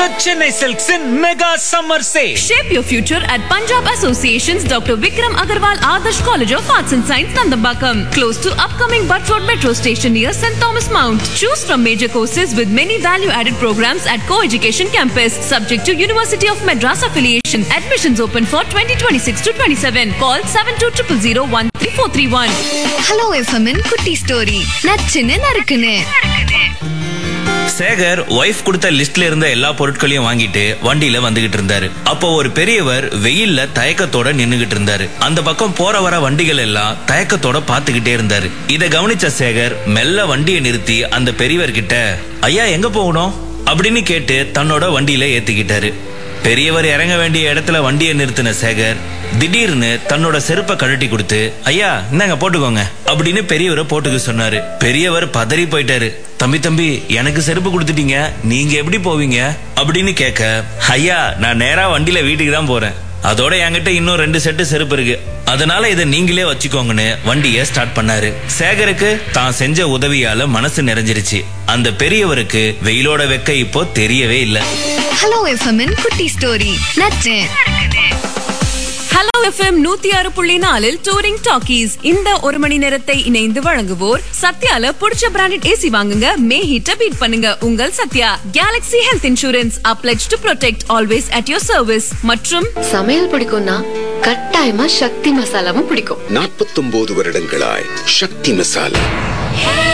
The Chennai Silks in Mega Summer Sale. Shape your future at Punjab Association's Dr. Vikram Agarwal Adarsh College of Arts and Science, Nandambakam. Close to upcoming Butt Road Metro Station near St. Thomas Mount. Choose from major courses with many value-added programs at Co-Education Campus. Subject to University of Madras affiliation. Admissions open for 2026 to 27. Call 7200013431. Hello எஃப்எம்மின் குட்டி story நச்சுன்னு நறுக்குன்னு Sekar wife கொடுத்த லிஸ்ட்ல இருந்த எல்லா பொருட்களையும் வாங்கிட்டு வண்டியில வந்துகிட்டு இருந்தாரு அப்போ ஒரு பெரியவர் வெயில்ல தயக்கத்தோட நின்னுகிட்டு இருந்தாரு அந்த பக்கம் போற வர வண்டிகள் எல்லாம் தயக்கத்தோட பாத்துக்கிட்டே இருந்தாரு இத கவனிச்ச சேகர் மெல்ல வண்டியை நிறுத்தி அந்த பெரியவர் கிட்ட ஐயா எங்க போகணும் அப்படின்னு கேட்டு தன்னோட வண்டியில ஏத்திக்கிட்டாரு பெரியவர் இறங்க வேண்டிய இடத்துல வண்டியை நிறுத்தின சேகர் திடீர்னு தன்னோட செருப்பை கழட்டி கொடுத்து ஐயா இந்தாங்க போட்டுக்கோங்க அப்படின்னு பெரியவரை போட்டுக்க சொன்னாரு பெரியவர் பதறி போயிட்டாரு தம்பி தம்பி எனக்கு செருப்பு கொடுத்துட்டீங்க நீங்க எப்படி போவீங்க அப்படின்னு கேட்க ஐயா நான் நேரா வண்டியில வீட்டுக்கு தான் போறேன் அதோட என்கிட்ட இன்னும் ரெண்டு செட்டு செருப்பு இருக்கு அதனால இதை நீங்களே வச்சுக்கோங்கன்னு வண்டியை ஸ்டார்ட் பண்ணாரு சேகருக்கு தான் செஞ்ச உதவியால மனசு நிறைஞ்சிருச்சு அந்த பெரியவருக்கு வெயிலோட வெக்க இப்போ தெரியவே இல்லை ஹலோ எஃப்எம்மின் குட்டி ஸ்டோரி நச்சு ஹலோ எஃப்எம் நூத்தி ஆறு புள்ளி நாலில் டூரிங் டாக்கீஸ் இந்த ஒரு மணி நேரத்தை இணைந்து வழங்குவோர் சத்யால புடிச்ச பிராண்டட் ஏசி வாங்குங்க மே ஹீட்ட பீட் பண்ணுங்க உங்கள் சத்யா கேலக்ஸி ஹெல்த் இன்சூரன்ஸ் அப்ளெட் to protect always at your service மற்றும் சமையல் பிடிக்கும்னா கட்டாயமா சக்தி மசாலாவும் பிடிக்கும் நாற்பத்தொன்பது வருடங்களாய் சக்தி மசாலா